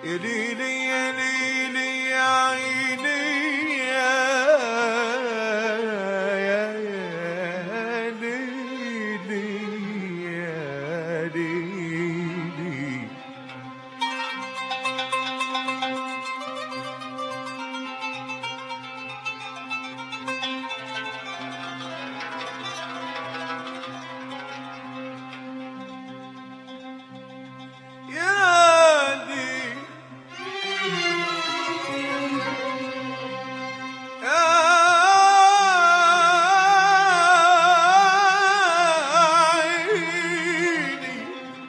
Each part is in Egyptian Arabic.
يا ليلي يا ليلي يا عيني يا يا يا ليلي يا ليلي يا لي يا عيني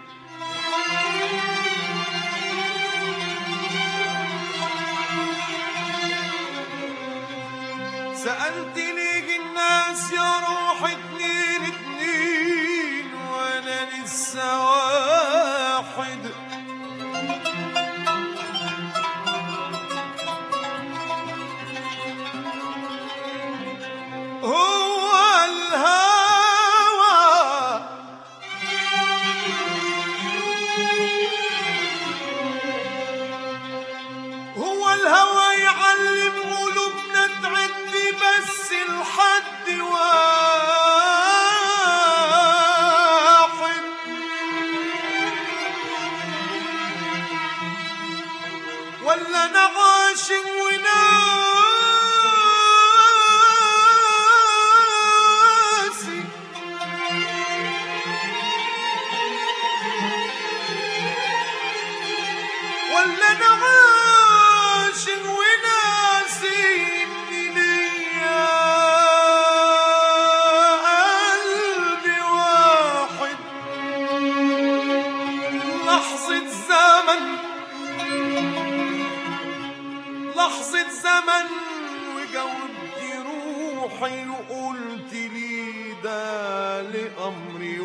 سألت ليه الناس يا روح اتنين اتنين وانا لسه واحد هو الهوى هو الهوى يعلم قلوبنا تعدي بس الحد واحد ولا انا عاشق وناسي ولا انا عاشق وناسي إني ليا قلبي واحد لحظة زمن لحظة زمن وجاوبت روحي وقلت لي ده لأمري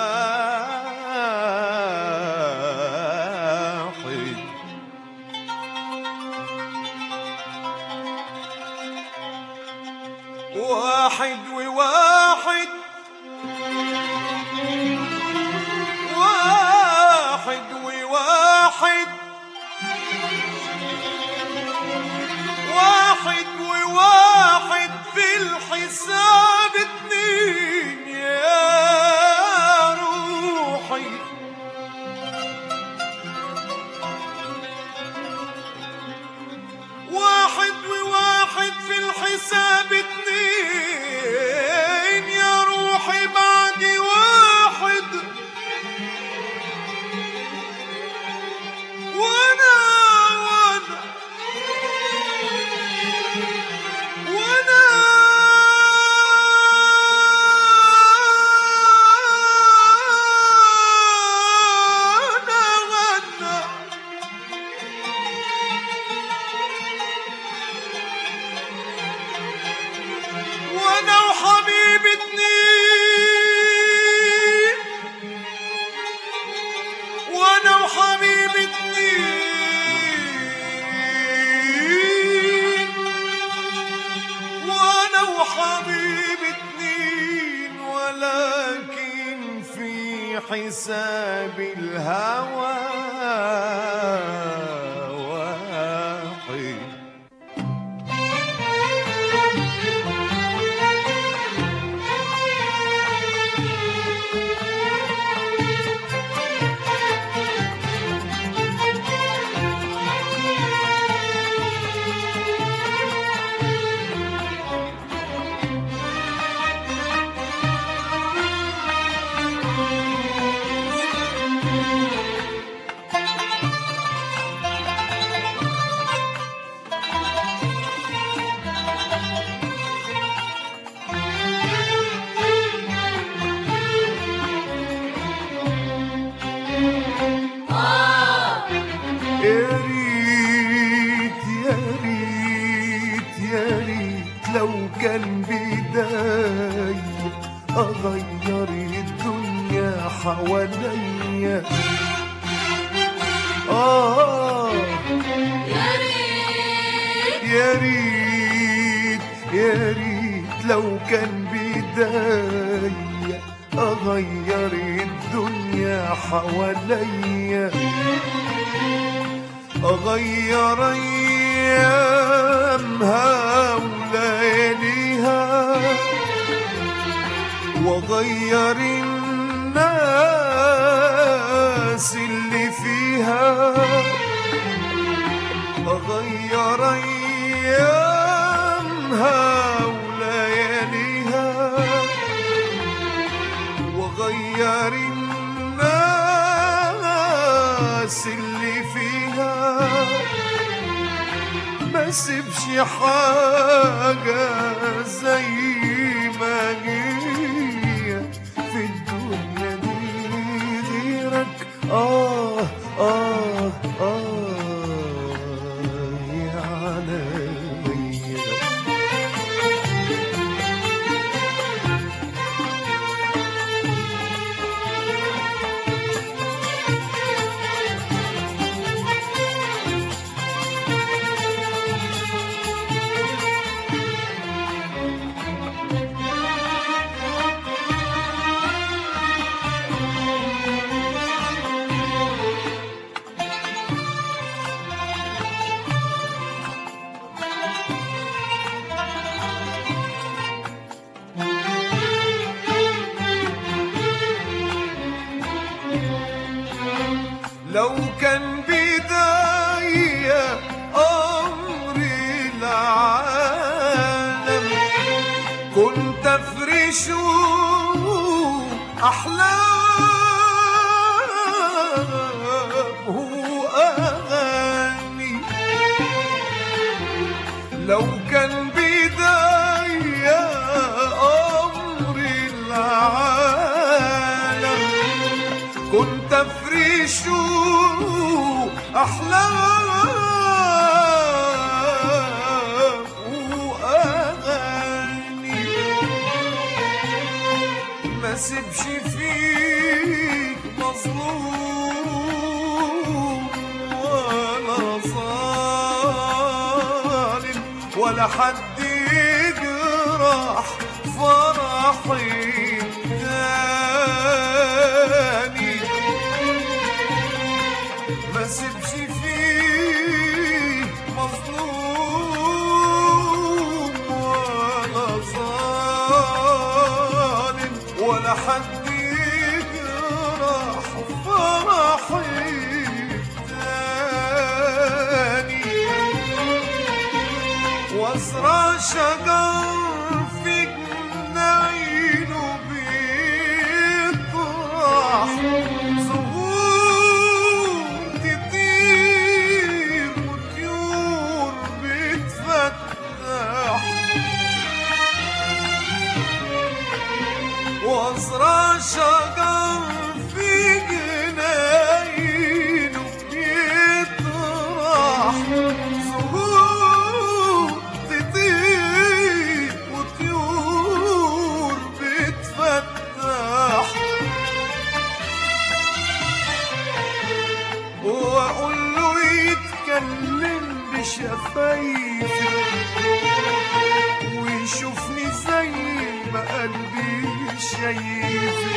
واحد واحد وواحد واحد وواحد واحد وواحد في الحساب اتنين يا روحي واحد وواحد في الحساب اتنين يا روحي بعد واحد وانا وانا وانا وانا وانا وانا وحبيب اتنين وانا وحبيب اتنين وانا وحبيب اتنين ولكن في حساب الهوى واحد يا ريت يا ريت يا ريت لو كان بداية أغير الدنيا حواليا آه يا ريت يا ريت يا ريت لو كان بداية أغير الدنيا حواليا أغير أيامها ولياليها وغير الناس اللي فيها أغير أيامها ولياليها وغير الناس اللي فيها ما سيبش حاجة زي ما هي في الدنيا دي غيرك آه آه آه يا عليا لو كان بداية أمر العالم كنت أفرش أحلامه أغاني لو كان بداية أمر العالم كنت افرش احلام واغاني ما سيبش فيك مظلوم ولا ظالم ولا حد يجرح فرحي تاني ما سيبش فيه مظلوم ولا ظالم ولا حد يجرح فرحي تاني وازرع شجر في جناينه بيطرح زهور تطير وطيور بتفتح وازرع شجر في جناينه بيطرح زهور تطير وطيور بتفتح واقول له يتكلم بشفايفي ويشوفني زي ما قلبي شايفي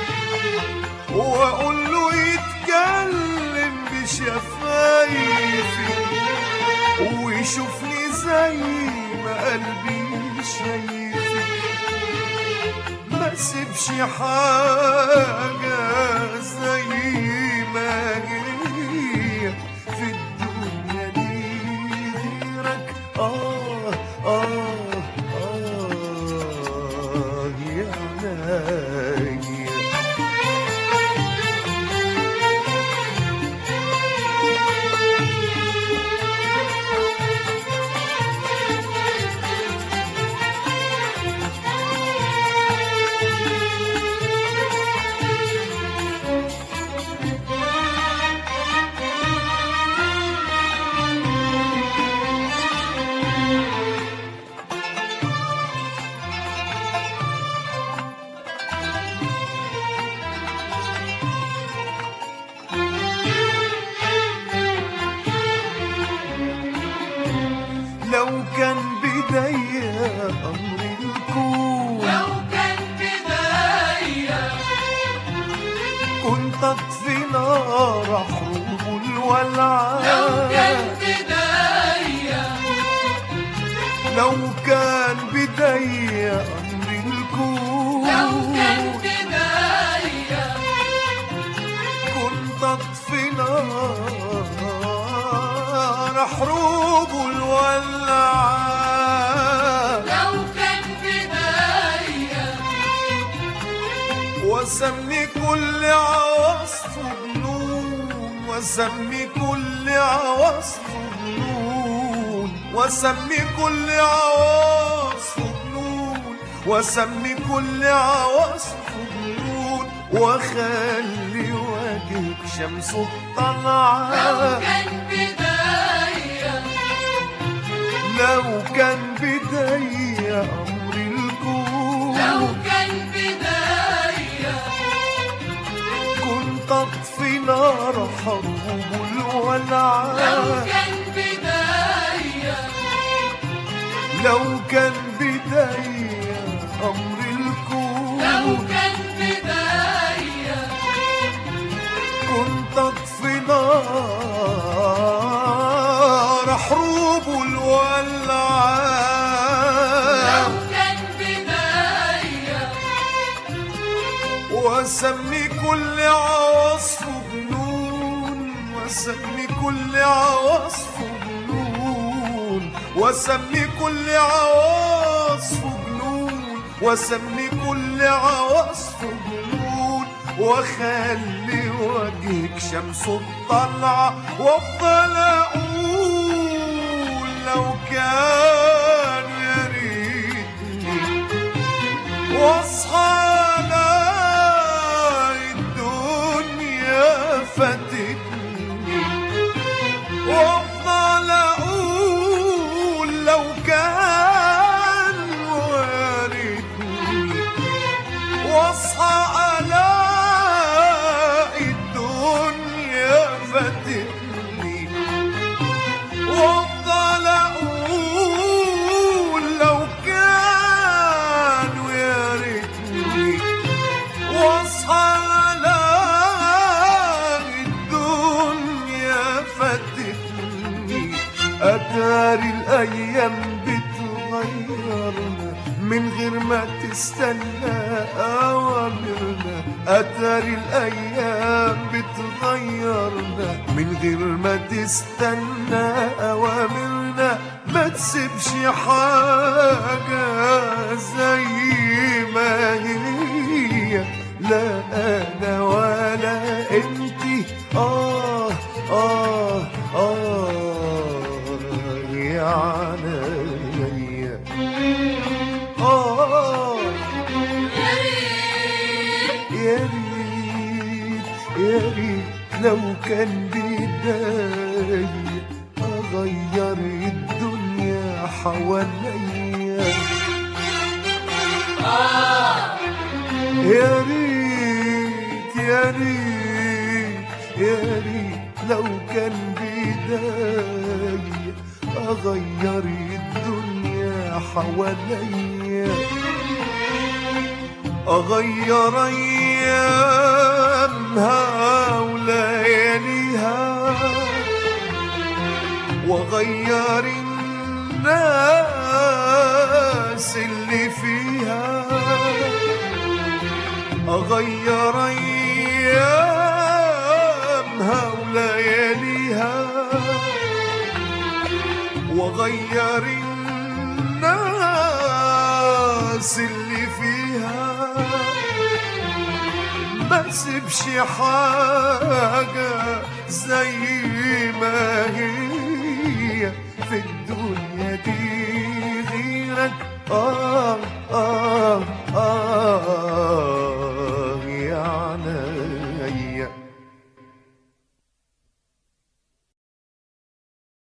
واقول له يتكلم بشفايفي ويشوفني زي ما قلبي شايفي ما سيبش حاجة زي ما هي في الدنيا دي غيرك آه آه آه يا عينيا لو كان بداية أمر الكون لو كان بداية كنت أطفي نار حروب الولعة لو كان بداية لو كان بداية أمر الكون لو كان بداية كنت أطفي نار حروب الولعة لو كان بداية وسمي كل عواصف بنون وسمي كل عواصف بنون وسمي كل عواصف بنون وسمي كل عواصف بنون وخلي وجهك شمس لو الطلعة كان بداية لو كان بداية أمر الكون لو كان بداية كنت اطفي نار حروب الولعة لو كان بداية لو كان بداية أمر الكون لو كان بداية كنت اطفي نار حروب الولعة لو كان بداية واسمي كل عواصف بنون واسمي كل عواصف بنون واسمي كل عواصف بنون واسمي كل عواصف بنون واخلي وجهك شمس الطلعة وافضل اقول لو كان يا ريتني واصحى الاقي الدنيا فاتتني وافضل اقول لو كان وارثني واصحى الاقي الدنيا فاتتني وافضل اقول لو كان ويا ريتني واصحى الاقي الدنيا فاتتني اتاري الايام بتغيرنا من غير ما تستنى اوامرنا اتاري الايام بتغيرنا من غير ما تستنى اوامرنا ما تسيبش حاجه زي ما هي لا انا ولا انتي اه اه اه يا عينيا اه يا ريت يا ريت يا ريت لو كان بداية أغير الدنيا حواليا يا ريت يا ريت يا ريت لو كان بداية أغير الدنيا حواليا أغير أيامها ولياليها وأغير الناس اللي فيها أغير أيامها ولياليها وأغير الناس اللي فيها ما سيبش حاجة زي ما هي